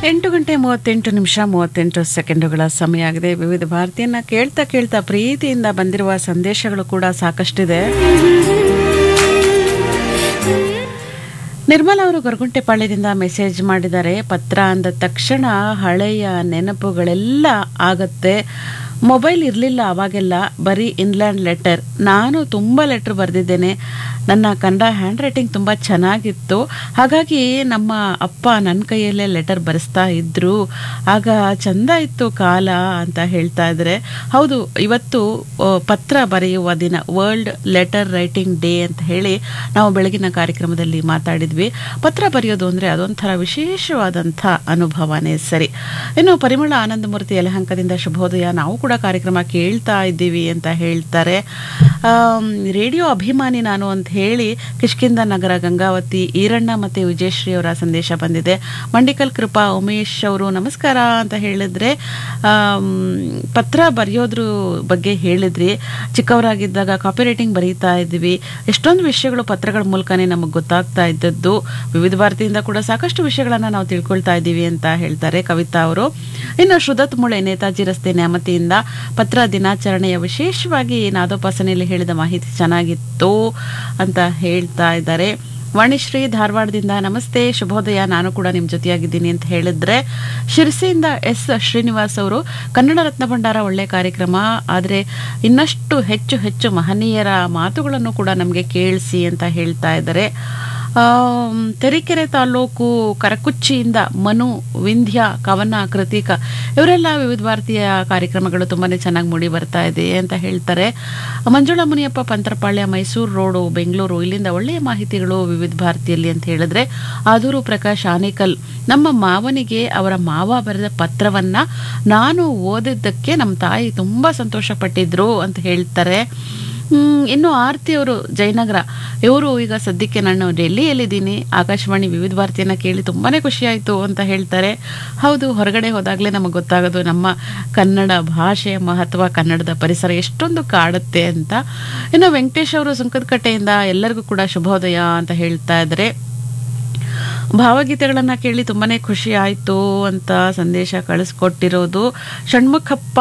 ಎಂಟು ಗಂಟೆ ಮೂವತ್ತೆಂಟು ನಿಮಿಷ ಮೂವತ್ತೆಂಟು ಸೆಕೆಂಡುಗಳ ಸಮಯ ಆಗಿದೆ ವಿವಿಧ ಭಾರತೀಯನ್ನ ಕೇಳ್ತಾ ಕೇಳ್ತಾ ಪ್ರೀತಿಯಿಂದ ಬಂದಿರುವ ಸಂದೇಶಗಳು ಕೂಡ ಸಾಕಷ್ಟಿದೆ ನಿರ್ಮಲಾ ಅವರು ಗೊರಗುಂಟೆಪಾಳ್ಯದಿಂದ ಮೆಸೇಜ್ ಮಾಡಿದ್ದಾರೆ ಪತ್ರ ಅಂದ ತಕ್ಷಣ ಹಳೆಯ ನೆನಪುಗಳೆಲ್ಲ ಆಗತ್ತೆ ಮೊಬೈಲ್ ಇರಲಿಲ್ಲ ಅವಾಗೆಲ್ಲ ಬರೀ ಇನ್ಲ್ಯಾಂಡ್ ಲೆಟರ್ ನಾನು ತುಂಬ ಲೆಟ್ರ್ ಬರೆದಿದ್ದೇನೆ ನನ್ನ ಕನ್ನಡ ಹ್ಯಾಂಡ್ ರೈಟಿಂಗ್ ತುಂಬ ಚೆನ್ನಾಗಿತ್ತು ಹಾಗಾಗಿ ನಮ್ಮ ಅಪ್ಪ ನನ್ನ ಕೈಯಲ್ಲೇ ಲೆಟರ್ ಬರೆಸ್ತಾ ಇದ್ರು ಆಗ ಚಂದ ಇತ್ತು ಕಾಲ ಅಂತ ಹೇಳ್ತಾ ಇದ್ದಾರೆ ಹೌದು ಇವತ್ತು ಆ, ಪತ್ರ ಬರೆಯುವ ದಿನ ವರ್ಲ್ಡ್ ಲೆಟರ್ ರೈಟಿಂಗ್ ಡೇ ಅಂತ ಹೇಳಿ ನಾವು ಬೆಳಗಿನ ಕಾರ್ಯಕ್ರಮದಲ್ಲಿ ಮಾತಾಡಿದ್ವಿ ಪತ್ರ ಬರೆಯೋದು ಅಂದರೆ ಅದೊಂಥರ ವಿಶೇಷವಾದಂಥ ಅನುಭವನೇ ಸರಿ ಇನ್ನು ಪರಿಮಳ ಆನಂದಮೂರ್ತಿ ಯಲಹಂಕದಿಂದ ಶುಭೋದಯ ನಾವು ಕೂಡ ಕಾರ್ಯಕ್ರಮ ಕೇಳ್ತಾ ಇದ್ದೀವಿ ಅಂತ ಹೇಳ್ತಾರೆ ಆಮ್, ರೇಡಿಯೋ ಅಭಿಮಾನಿ ನಾನು ಅಂತ ಹೇಳಿ ಕಿಷ್ಕಿಂದ ನಗರ ಗಂಗಾವತಿ ಈರಣ್ಣ ಮತ್ತು ವಿಜಯಶ್ರೀ ಅವರ ಸಂದೇಶ ಬಂದಿದೆ ಮಂಡಿಕಲ್ ಕೃಪಾ ಉಮೇಶ್ ಅವರು ನಮಸ್ಕಾರ ಅಂತ ಹೇಳಿದ್ರೆ ಆಮ್, ಪತ್ರ ಬರೆಯೋದ್ರ ಬಗ್ಗೆ ಹೇಳಿದ್ರಿ ಚಿಕ್ಕವರಾಗಿದ್ದಾಗ ಕಾಪಿ ರೈಟಿಂಗ್ ಬರೀತಾ ಇದ್ವಿ ಎಷ್ಟೊಂದು ವಿಷಯಗಳು ಪತ್ರಗಳ ಮೂಲಕನೇ ನಮಗೆ ಗೊತ್ತಾಗ್ತಾ ಇದ್ದದ್ದು ವಿವಿಧ ಭಾರತಿಯಿಂದ ಕೂಡ ಸಾಕಷ್ಟು ವಿಷಯಗಳನ್ನು ನಾವು ತಿಳ್ಕೊಳ್ತಾ ಇದ್ದೀವಿ ಅಂತ ಹೇಳ್ತಾರೆ ಕವಿತಾ ಅವರು ಇನ್ನು ಶ್ರುದತ್ ಮುಳೆ ನೇತಾಜಿ ರಸ್ತೆ ನ್ಯಾಮತಿಯಿಂದ ಪತ್ರ ದಿನಾಚರಣೆಯ ವಿಶೇಷವಾಗಿ ನಾದೋಪಾಸನೆಯಲ್ಲಿ ಹೇಳಿದ ಮಾಹಿತಿ ಚೆನ್ನಾಗಿತ್ತು ಅಂತ ಹೇಳ್ತಾ ಇದ್ದಾರೆ ವಾಣಿಶ್ರೀ ಧಾರವಾಡದಿಂದ ನಮಸ್ತೆ ಶುಭೋದಯ ನಾನು ಕೂಡ ನಿಮ್ಮ ಜೊತೆಯಾಗಿದ್ದೀನಿ ಅಂತ ಹೇಳಿದ್ರೆ ಶಿರಸಿಯಿಂದ ಎಸ್ ಶ್ರೀನಿವಾಸ್ ಅವರು ಕನ್ನಡ ರತ್ನ ಭಂಡಾರ ಒಳ್ಳೆ ಕಾರ್ಯಕ್ರಮ ಆದರೆ ಇನ್ನಷ್ಟು ಹೆಚ್ಚು ಹೆಚ್ಚು ಮಹನೀಯರ ಮಾತುಗಳನ್ನು ಕೂಡ ನಮಗೆ ಕೇಳಿಸಿ ಅಂತ ಹೇಳ್ತಾ ಇದ್ದಾರೆ ಆಮ್, ತರೀಕೆರೆ ತಾಲೂಕು ಕರಕುಚ್ಚಿಯಿಂದ ಮನು ವಿಂಧ್ಯ ಕವನ ಕೃತಿಕ ಇವರೆಲ್ಲ ವಿವಿಧ ಭಾರತೀಯ ಕಾರ್ಯಕ್ರಮಗಳು ತುಂಬಾನೇ ಚೆನ್ನಾಗಿ ಮೂಡಿ ಬರ್ತಾ ಇದೆ ಅಂತ ಹೇಳ್ತಾರೆ ಮಂಜುಳಾ ಮುನಿಯಪ್ಪ ಪಂತರಪಾಳ್ಯ ಮೈಸೂರು ರೋಡು ಬೆಂಗಳೂರು ಇಲ್ಲಿಂದ ಒಳ್ಳೆಯ ಮಾಹಿತಿಗಳು ವಿವಿಧ ಭಾರತಿಯಲ್ಲಿ ಅಂತ ಹೇಳಿದ್ರೆ ಆದೂರು ಪ್ರಕಾಶ್ ಆನೇಕಲ್ ನಮ್ಮ ಮಾವನಿಗೆ ಅವರ ಮಾವ ಬರೆದ ಪತ್ರವನ್ನ ನಾನು ಓದಿದ್ದಕ್ಕೆ ನಮ್ಮ ತಾಯಿ ತುಂಬಾ ಸಂತೋಷ ಪಟ್ಟಿದ್ರು ಅಂತ ಹೇಳ್ತಾರೆ ಹ್ಮ್, ಇನ್ನು ಆರ್ತಿ ಅವರು ಜಯನಗರ ಇವರು ಈಗ ಸದ್ಯಕ್ಕೆ ನಾನು ಡೆಲ್ಲಿಯಲ್ಲಿದ್ದೀನಿ ಆಕಾಶವಾಣಿ ವಿವಿಧ ಭಾರತಿಯನ್ನ ಕೇಳಿ ತುಂಬಾನೇ ಖುಷಿ ಆಯಿತು ಅಂತ ಹೇಳ್ತಾರೆ ಹೌದು ಹೊರಗಡೆ ಹೋದಾಗಲೇ ನಮಗೆ ಗೊತ್ತಾಗೋದು ನಮ್ಮ ಕನ್ನಡ ಭಾಷೆಯ ಮಹತ್ವ ಕನ್ನಡದ ಪರಿಸರ ಎಷ್ಟೊಂದು ಕಾಡುತ್ತೆ ಅಂತ ಇನ್ನು ವೆಂಕಟೇಶ್ ಅವರು ಸುಂಕದಕಟ್ಟೆಯಿಂದ ಎಲ್ಲರಿಗೂ ಕೂಡ ಶುಭೋದಯ ಅಂತ ಹೇಳ್ತಾ ಇದ್ದಾರೆ ಭಾವಗೀತೆಗಳನ್ನ ಕೇಳಿ ತುಂಬಾನೇ ಖುಷಿ ಆಯ್ತು ಅಂತ ಸಂದೇಶ ಕಳಿಸ್ಕೊಟ್ಟಿರೋದು ಷಣ್ಮುಖಪ್ಪ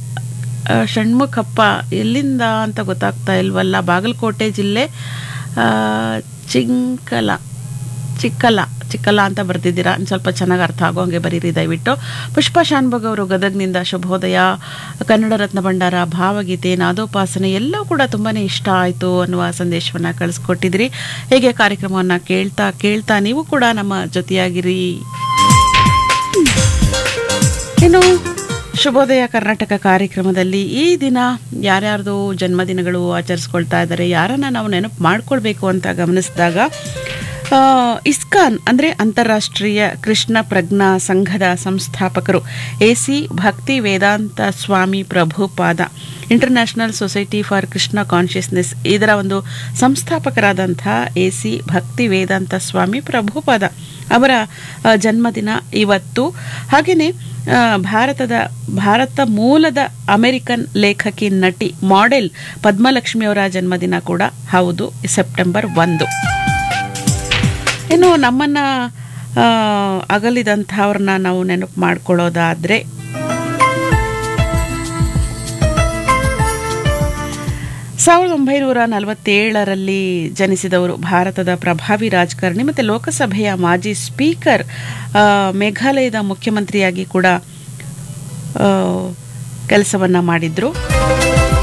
ಆ, ಷಣ್ಮುಖಪ್ಪ ಎಲ್ಲಿಂದ ಅಂತ ಗೊತ್ತಾಗ್ತಾ ಇಲ್ವಲ್ಲ ಬಾಗಲಕೋಟೆ ಜಿಲ್ಲೆ ಆ, ಚಿಂಕಲ ಚಿಕ್ಕಲ ಚಿಕ್ಕಲ ಅಂತ ಬರ್ತಿದ್ದೀರಾ ಇನ್ನು ಸ್ವಲ್ಪ ಚೆನ್ನಾಗಿ ಅರ್ಥ ಆಗೋ ಹಂಗೆ ಬರೀರಿ ದಯವಿಟ್ಟು ಪುಷ್ಪ ಶಾನ್ಭೋಗ್ ಅವರು ಗದಗ್ನಿಂದ ಶುಭೋದಯ ಕನ್ನಡ ರತ್ನ ಭಂಡಾರ ಭಾವಗೀತೆ ನಾದೋಪಾಸನೆ ಎಲ್ಲವೂ ಕೂಡ ತುಂಬಾನೇ ಇಷ್ಟ ಆಯಿತು ಅನ್ನುವ ಸಂದೇಶವನ್ನ ಕಳಿಸ್ಕೊಟ್ಟಿದ್ರಿ ಹೇಗೆ ಕಾರ್ಯಕ್ರಮವನ್ನ ಕೇಳ್ತಾ ಕೇಳ್ತಾ ನೀವು ಕೂಡ ನಮ್ಮ ಜೊತೆಯಾಗಿರಿ ಇನ್ನು ಶುಭೋದಯ ಕರ್ನಾಟಕ ಕಾರ್ಯಕ್ರಮದಲ್ಲಿ ಈ ದಿನ ಯಾರ್ಯಾರ್ದು ಜನ್ಮದಿನಗಳು ಆಚರಿಸ್ಕೊಳ್ತಾ ಇದ್ದಾರೆ ಯಾರನ್ನ ನಾವು ನೆನಪು ಮಾಡ್ಕೊಳ್ಬೇಕು ಅಂತ ಗಮನಿಸಿದಾಗ ಆ, ಇಸ್ಕಾನ್ ಅಂದರೆ ಅಂತಾರಾಷ್ಟ್ರೀಯ ಕೃಷ್ಣ ಪ್ರಜ್ಞಾ ಸಂಘದ ಸಂಸ್ಥಾಪಕರು A C Bhaktivedanta Swami Prabhupada international society for Krishna consciousness ಇದರ ಒಂದು ಸಂಸ್ಥಾಪಕರಾದಂಥ A C Bhaktivedanta Swami Prabhupada ಅವರ ಆ, ಜನ್ಮದಿನ ಇವತ್ತು ಹಾಗೆಯೇ ಆ, ಭಾರತದ ಭಾರತ ಮೂಲದ ಅಮೆರಿಕನ್ ಲೇಖಕಿ ನಟಿ ಮಾಡೆಲ್ ಪದ್ಮಲಕ್ಷ್ಮಿ ಅವರ ಜನ್ಮದಿನ ಕೂಡ ಹೌದು ಸೆಪ್ಟೆಂಬರ್ ಒಂದು ಇನ್ನು ನಮ್ಮನ್ನ ಆ, ಅಗಲಿದಂಥವ್ರನ್ನ ನಾವು ನೆನಪು ಮಾಡ್ಕೊಳ್ಳೋದಾದ್ರೆ ಸಾವಿರದ ಒಂಬೈನೂರ ನಲವತ್ತೇಳರಲ್ಲಿ ಜನಿಸಿದವರು ಭಾರತದ ಪ್ರಭಾವಿ ರಾಜಕಾರಣಿ ಮತ್ತು ಲೋಕಸಭೆಯ ಮಾಜಿ ಸ್ಪೀಕರ್ ಆ, ಮೇಘಾಲಯದ ಮುಖ್ಯಮಂತ್ರಿಯಾಗಿ ಕೂಡ ಕೆಲಸವನ್ನ ಮಾಡಿದ್ರು